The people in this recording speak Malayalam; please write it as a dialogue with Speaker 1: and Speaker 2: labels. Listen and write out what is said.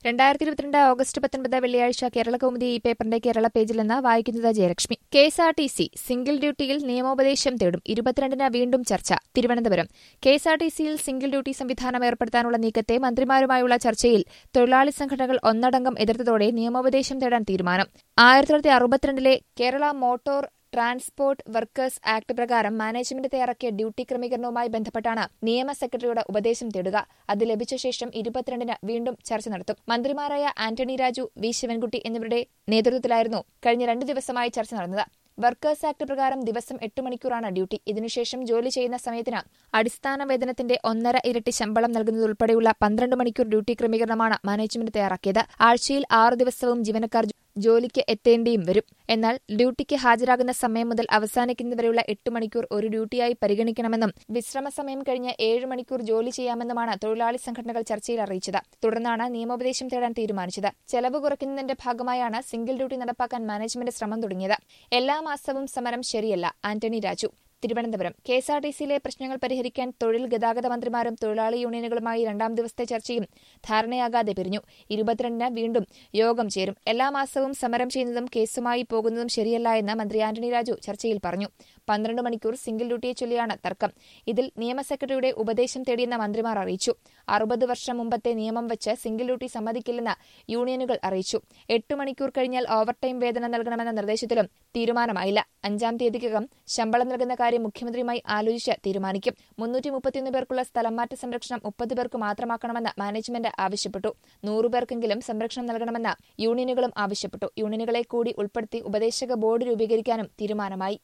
Speaker 1: രണ്ടായിരത്തി ഇരുപത്തിരണ്ട് ഓഗസ്റ്റ് പത്തൊൻപത് വെള്ളിയാഴ്ച കേരള കൗമുദി ഈ പേപ്പറിന്റെ കേരള പേജിൽ നിന്ന് വായിക്കുന്നത് Jayalakshmi K S R T C single ഡ്യൂട്ടിയിൽ നിയമോപദേശം തേടും ഇരുപത്തിരണ്ടിന് വീണ്ടും ചർച്ച Thiruvananthapuram K S R T സിയിൽ സിംഗിൾ ഡ്യൂട്ടി സംവിധാനം ഏർപ്പെടുത്താനുള്ള നീക്കത്തെ മന്ത്രിമാരുമായുള്ള ചർച്ചയിൽ തൊഴിലാളി സംഘടനകൾ ഒന്നടങ്കം എതിർത്തതോടെ നിയമോപദേശം തേടാൻ തീരുമാനം ആയിരത്തി തൊള്ളായിരത്തി അറുപത്തിരണ്ടിലെ Kerala motor transport workers act പ്രകാരം മാനേജ്മെന്റ് തയ്യാറാക്കിയ ഡ്യൂട്ടി ക്രമീകരണവുമായി ബന്ധപ്പെട്ടാണ് നിയമ സെക്രട്ടറിയുടെ ഉപദേശം തേടുക അത് ലഭിച്ച ശേഷം ഇരുപത്തിരണ്ടിന് വീണ്ടും ചർച്ച നടത്തും മന്ത്രിമാരായ ആന്റണി രാജു വി ശിവൻകുട്ടി എന്നിവരുടെ നേതൃത്വത്തിലായിരുന്നു കഴിഞ്ഞ രണ്ടു ദിവസമായി ചർച്ച നടന്നത് വർക്കേഴ്സ് ആക്ട് പ്രകാരം ദിവസം എട്ട് മണിക്കൂറാണ് ഡ്യൂട്ടി ഇതിനുശേഷം ജോലി ചെയ്യുന്ന സമയത്തിന് അടിസ്ഥാന വേതനത്തിന്റെ ഒന്നര ഇരട്ടി ശമ്പളം നൽകുന്നതുൾപ്പെടെയുള്ള പന്ത്രണ്ട് മണിക്കൂർ ഡ്യൂട്ടി ക്രമീകരണമാണ് മാനേജ്മെന്റ് തയ്യാറാക്കിയത് ആഴ്ചയിൽ ആറ് ദിവസവും ജീവനക്കാർ ജോലിക്ക് എത്തേണ്ടിയും വരും എന്നാൽ ഡ്യൂട്ടിക്ക് ഹാജരാകുന്ന സമയം മുതൽ അവസാനിക്കുന്നവരെയുള്ള എട്ട് മണിക്കൂർ ഒരു ഡ്യൂട്ടിയായി പരിഗണിക്കണമെന്നും വിശ്രമ സമയം കഴിഞ്ഞ് ഏഴ് മണിക്കൂർ ജോലി ചെയ്യാമെന്നുമാണ് തൊഴിലാളി സംഘടനകൾ ചർച്ചയിൽ അറിയിച്ചത് തുടർന്നാണ് നിയമോപദേശം തേടാൻ തീരുമാനിച്ചത് ചെലവ് കുറയ്ക്കുന്നതിന്റെ ഭാഗമായാണ് സിംഗിൾ ഡ്യൂട്ടി നടപ്പാക്കാൻ മാനേജ്മെന്റ് ശ്രമം തുടങ്ങിയത് എല്ലാ മാസവും സമരം ശരിയല്ല Antony Raju Thiruvananthapuram K S R T സിയിലെ പ്രശ്നങ്ങൾ പരിഹരിക്കാൻ തൊഴിൽ ഗതാഗത മന്ത്രിമാരും തൊഴിലാളി യൂണിയനുകളുമായി രണ്ടാം ദിവസത്തെ ചർച്ചയും ധാരണയാകാതെ പിരിഞ്ഞു ഇരുപത്തിരണ്ടിന് വീണ്ടും യോഗം ചേരും എല്ലാ മാസവും സമരം ചെയ്യുന്നതും കേസുമായി പോകുന്നതും ശരിയല്ല എന്ന് മന്ത്രി ആന്റണി രാജു ചർച്ചയിൽ പറഞ്ഞു പന്ത്രണ്ട് മണിക്കൂർ സിംഗിൾ ഡ്യൂട്ടിയെ ചൊല്ലിയാണ് തർക്കം ഇതിൽ നിയമ സെക്രട്ടറിയുടെ ഉപദേശം തേടിയെന്ന് മന്ത്രിമാർ അറിയിച്ചു അറുപത് വർഷം മുമ്പത്തെ നിയമം വെച്ച് സിംഗിൾ ഡ്യൂട്ടി സമ്മതിക്കില്ലെന്ന് യൂണിയനുകൾ അറിയിച്ചു എട്ട് മണിക്കൂർ കഴിഞ്ഞാൽ ഓവർടൈം വേതനം നൽകണമെന്ന നിർദ്ദേശത്തിലും തീരുമാനമായില്ല അഞ്ചാം തീയതിക്കകം ശമ്പളം നൽകുന്ന കാര്യം മുഖ്യമന്ത്രിയുമായി ആലോചിച്ച് തീരുമാനിക്കും മുന്നൂറ്റി മുപ്പത്തിയൊന്ന് പേർക്കുള്ള സ്ഥലംമാറ്റ സംരക്ഷണം മുപ്പത് പേർക്ക് മാത്രമാക്കണമെന്ന് മാനേജ്മെന്റ് ആവശ്യപ്പെട്ടു നൂറു പേർക്കെങ്കിലും സംരക്ഷണം നൽകണമെന്ന് യൂണിയനുകളും ആവശ്യപ്പെട്ടു യൂണിയനുകളെ കൂടി ഉൾപ്പെടുത്തി ഉപദേശക ബോർഡ് രൂപീകരിക്കാനും തീരുമാനമായി